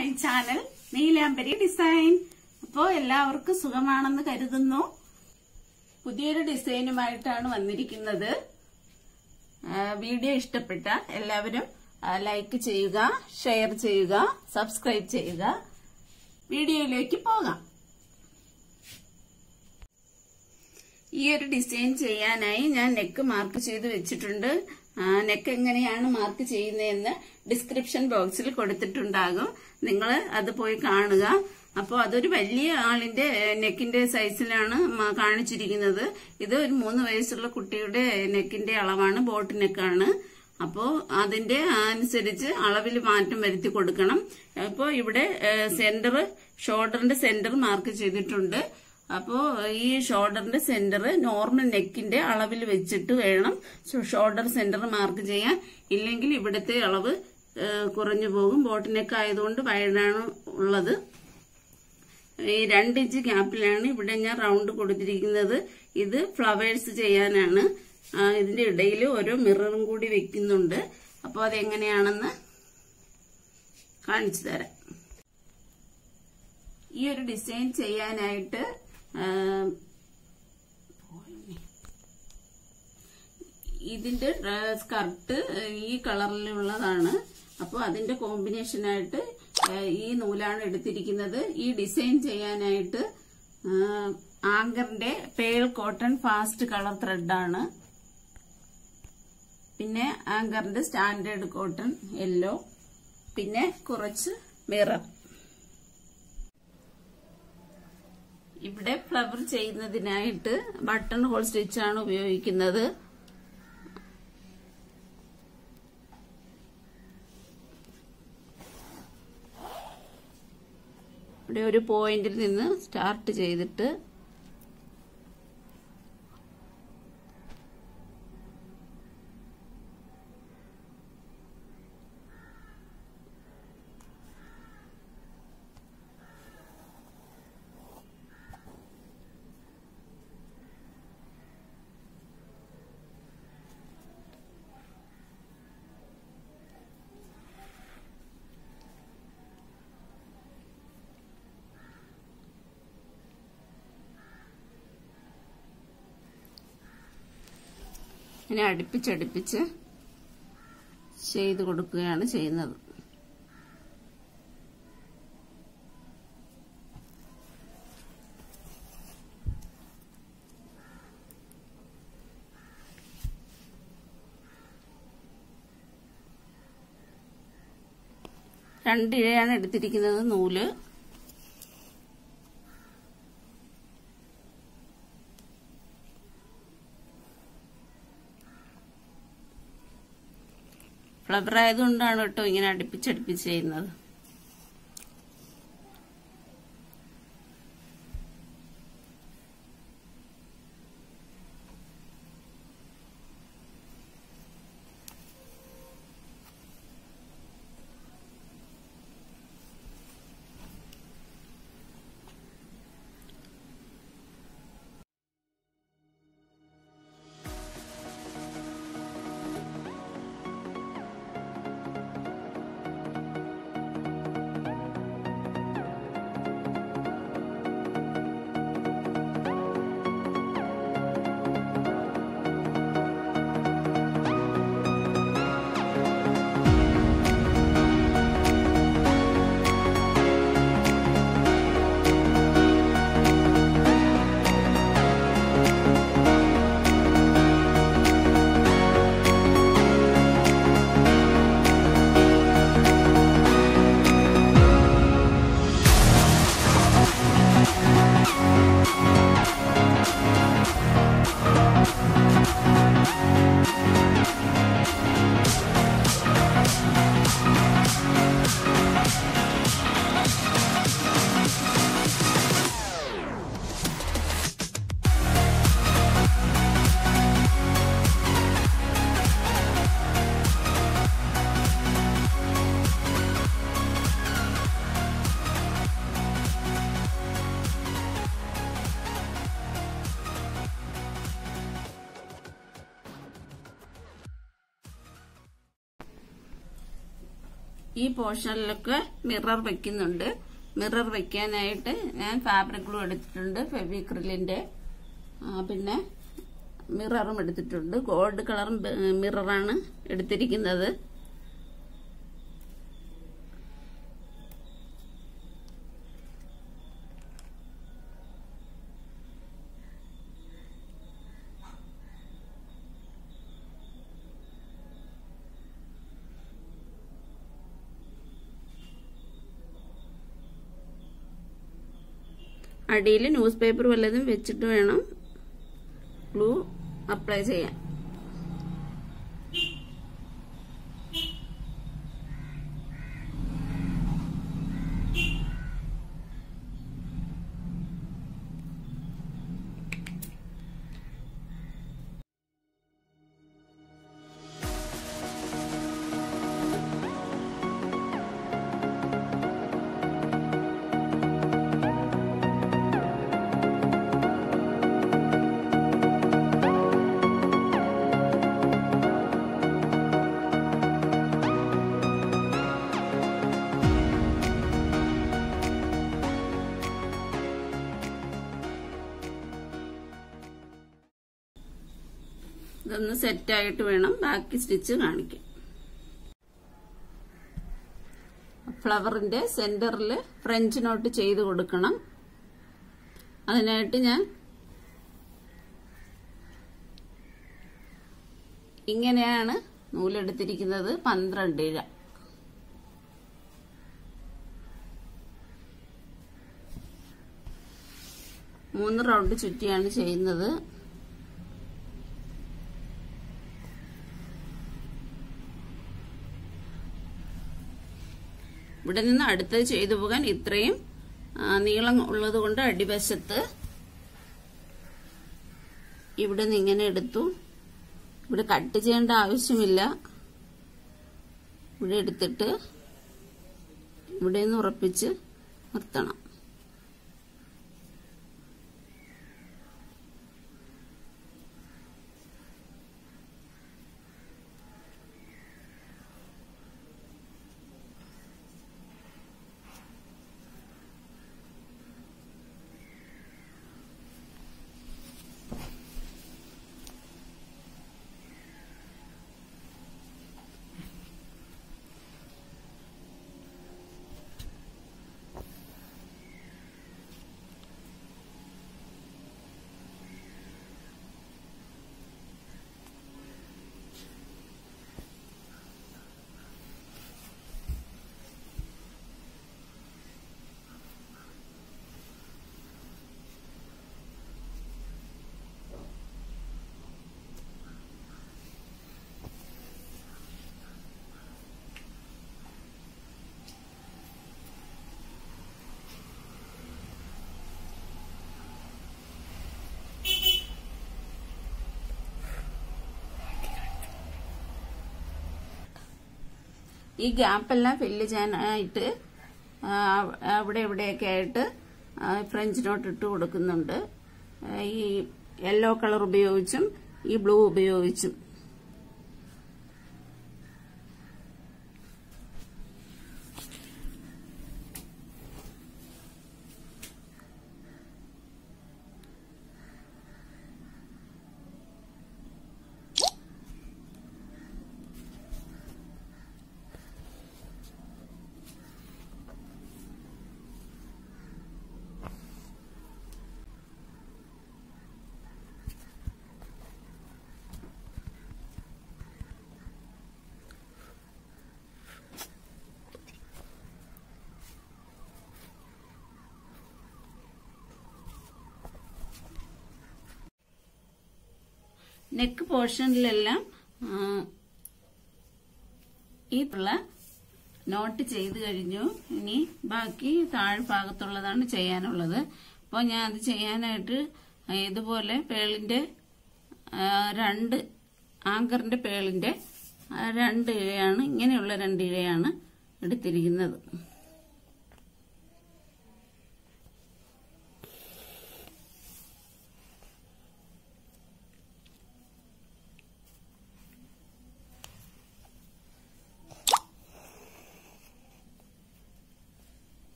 my channel Neelambari design അപ്പോൾ എല്ലാവർക്കും സുഖമാണെന്ന് കരുതുന്നു പുതിയൊരു ഡിസൈനുമായിട്ടാണ് വന്നിരിക്കുന്നത് ആ, വീഡിയോ ഇഷ്ടപ്പെട്ട എല്ലാവരും ആ, ലൈക്ക് ചെയ്യുക ഷെയർ ചെയ്യുക സബ്സ്ക്രൈബ് ചെയ്യുക വീഡിയോയിലേക്ക് പോകാം ഈ ഒരു ഡിസൈൻ ചെയ്യാനായി ഞാൻ നെക്ക് മാർക്ക് ചെയ്ത് വെച്ചിട്ടുണ്ട് നെക്ക് എങ്ങനെയാണ് മാർക്ക് ചെയ്യുന്നതെന്ന് ഡിസ്ക്രിപ്ഷൻ ബോക്സിൽ കൊടുത്തിട്ടുണ്ടാകും നിങ്ങൾ അത് പോയി കാണുക അപ്പോൾ അതൊരു വലിയ ആളിന്റെ നെക്കിന്റെ സൈസിലാണ് മ- കാണിച്ചിരിക്കുന്നത് ഇത് ഒരു മൂന്ന് വയസ്സുള്ള കുട്ടിയുടെ നെക്കിന്റെ അളവാണ് ബോട്ട് നെക്കാണ് അപ്പോൾ അതിന്റെ അനുസരിച്ച് അളവിൽ മാറ്റം വരുത്തി കൊടുക്കണം അപ്പോൾ ഇവിടെ സെന്റർ ഷോൾഡറിന്റെ സെന്റർ മാർക്ക് ചെയ്തിട്ടുണ്ട് അപ്പോ ഈ ഷോൾഡറിന്റെ സെന്റർ നോർമൽ നെക്കിന്റെ അളവിൽ വെച്ചിട്ട് വേണം ഷോൾഡർ സെന്റർ മാർക്ക് ചെയ്യാൻ ഇല്ലെങ്കിൽ ഇവിടുത്തെ അളവ് ഏ, കുറഞ്ഞു പോകും ബോട്ട് നെക്ക് ആയതുകൊണ്ട് വൈഡാണ് ഉള്ളത് ഈ രണ്ട് ഇഞ്ച് ഗ്യാപ്പിലാണ് ഇവിടെ ഞാൻ റൗണ്ട് കൊടുത്തിരിക്കുന്നത് ഇത് ഫ്ലവേഴ്സ് ചെയ്യാനാണ് ആ, ഇതിന്റെ ഇടയിൽ ഓരോ മിററും കൂടി വെക്കുന്നുണ്ട് അപ്പോൾ അതെങ്ങനെയാണെന്ന് കാണിച്ചു തരാം ഈ ഒരു ഡിസൈൻ ചെയ്യാനായിട്ട് ആ, ഇതിന്റെ സ്കർട്ട് ഈ കളറിലുള്ളതാണ് അപ്പോൾ അതിന്റെ കോമ്പിനേഷനായിട്ട് ആ, ഈ നൂലാണ് എടുത്തിരിക്കുന്നത് ഈ ഡിസൈൻ ചെയ്യാനായിട്ട് ആ, ആങ്കറിന്റെ പേൾ കോട്ടൺ ഫാസ്റ്റ് കളർ ത്രെഡാണ് പിന്നെ ആങ്കറിന്റെ സ്റ്റാൻഡേർഡ് കോട്ടൺ യെല്ലോ പിന്നെ കുറച്ച് മിറർ ഇവിടെ ഫ്ലവർ ചെയ്യുന്നതിനായിട്ട് ബട്ടൺ ഹോൾ സ്റ്റിച്ചാണ് ഉപയോഗിക്കുന്നത് ഇവിടെ ഒരു പോയിന്റിൽ നിന്ന് സ്റ്റാർട്ട് ചെയ്തിട്ട് ഇങ്ങനെ അടുപ്പിച്ചടുപ്പിച്ച് ചെയ്ത് കൊടുക്കുകയാണ് ചെയ്യുന്നത് രണ്ട് ഇഴയാണ് എടുത്തിരിക്കുന്നത് നൂല് ഫ്ലവർ ആയതുകൊണ്ടാണ് കേട്ടോ ഇങ്ങനെ അടുപ്പിച്ചടുപ്പിച്ച് ചെയ്യുന്നത് ഈ പോർഷനിലൊക്കെ മിറർ വെക്കുന്നുണ്ട് മിറർ വെക്കാനായിട്ട് ഞാൻ ഫാബ്രിക് ഗ്ലൂ എടുത്തിട്ടുണ്ട് ഫെവിക്രിലിന്റെ പിന്നെ മിററും എടുത്തിട്ടുണ്ട് ഗോൾഡ് കളർ മിററാണ് എടുത്തിരിക്കുന്നത് അടിയിൽ ന്യൂസ് പേപ്പർ വല്ലതും വെച്ചിട്ട് വേണം ഗ്ലൂ അപ്ലൈ ചെയ്യാൻ ഇതൊന്ന് സെറ്റായിട്ട് വേണം ബാക്കി സ്റ്റിച്ച് കാണിക്കാൻ ഫ്ലവറിന്റെ സെന്ററിൽ ഫ്രഞ്ച് നോട്ട് ചെയ്ത് കൊടുക്കണം അതിനായിട്ട് ഞാൻ ഇങ്ങനെയാണ് നൂലെടുത്തിരിക്കുന്നത് പന്ത്രണ്ട് ഇഴ മൂന്ന് റൗണ്ട് ചുറ്റിയാണ് ചെയ്യുന്നത് ഇവിടെ നിന്ന് അടുത്തത് ചെയ്തു പോകാൻ ഇത്രയും ആ, നീളം ഉള്ളത് കൊണ്ട് അടിവശത്ത് ഇവിടെ നിന്ന് ഇങ്ങനെ എടുത്തു ഇവിടെ കട്ട് ചെയ്യേണ്ട ആവശ്യമില്ല ഇവിടെ എടുത്തിട്ട് ഇവിടെ നിന്ന് ഉറപ്പിച്ച് നിർത്തണം ഈ ഗ്യാപ്പെല്ലാം ഫില്ല് ചെയ്യാനായിട്ട് ആ, അവിടെ ഇവിടെയൊക്കെ ആയിട്ട് ആ, ഫ്രഞ്ച് നോട്ട് ഇട്ട് കൊടുക്കുന്നുണ്ട് ആ, ഈ യെല്ലോ കളർ ഉപയോഗിച്ചും ഈ ബ്ലൂ ഉപയോഗിച്ചും നെക്ക് പോർഷനിലെല്ലാം ആ, ഈ ഉള്ള നോട്ട് ചെയ്ത് കഴിഞ്ഞു ഇനി ബാക്കി താഴ്ഭാഗത്തുള്ളതാണ് ചെയ്യാനുള്ളത് അപ്പോൾ ഞാൻ അത് ചെയ്യാനായിട്ട് ഇതുപോലെ പേളിന്റെ ആ, രണ്ട് ആങ്കറിന്റെ പേളിന്റെ ആ, രണ്ട് ഇഴയാണ് ഇങ്ങനെയുള്ള രണ്ട് ഇഴയാണ് എടുത്തിരിക്കുന്നത്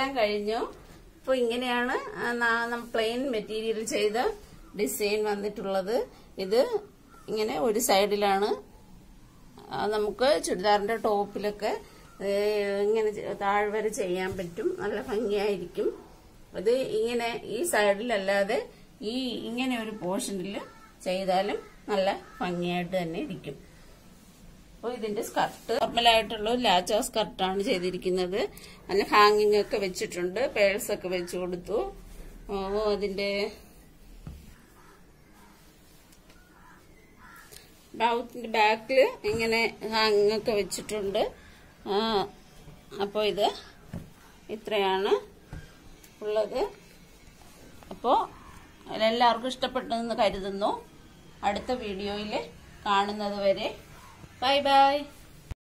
എല്ലാം കഴിഞ്ഞു അപ്പോൾ ഇങ്ങനെയാണ് പ്ലെയിൻ മെറ്റീരിയൽ ചെയ്ത ഡിസൈൻ വന്നിട്ടുള്ളത് ഇത് ഇങ്ങനെ ഒരു സൈഡിലാണ് ആ, നമുക്ക് ചുരിദാറിന്റെ ടോപ്പിലൊക്കെ ഏ, ഇങ്ങനെ ചെ- താഴ്വര ചെയ്യാൻ പറ്റും നല്ല ഭംഗിയായിരിക്കും അത് ഇങ്ങനെ ഈ സൈഡിലല്ലാതെ ഈ ഇങ്ങനെ ഒരു പോർഷനിൽ ചെയ്താലും നല്ല ഭംഗിയായിട്ട് തന്നെ ഇരിക്കും അപ്പോൾ ഇതിന്റെ സ്കർട്ട് നോർമലായിട്ടുള്ള ഒരു ലാച്ച സ്കർട്ടാണ് ചെയ്തിരിക്കുന്നത് അതിന് ഹാങ്ങിങ് ഒക്കെ വെച്ചിട്ടുണ്ട് പേഴ്സ് ഒക്കെ വെച്ച് കൊടുത്തു ഓ, അതിന്റെ ബ്ലൗസിന്റെ ബാക്കിൽ ഇങ്ങനെ ഹാങ്ങിങ് ഒക്കെ വെച്ചിട്ടുണ്ട് അപ്പോൾ ഇത് ഇത്രയാണ് ഉള്ളത് അപ്പോൾ എല്ലാവർക്കും ഇഷ്ടപ്പെട്ടെന്ന് കരുതുന്നു അടുത്ത വീഡിയോയിൽ കാണുന്നത് വരെ ബൈ ബൈ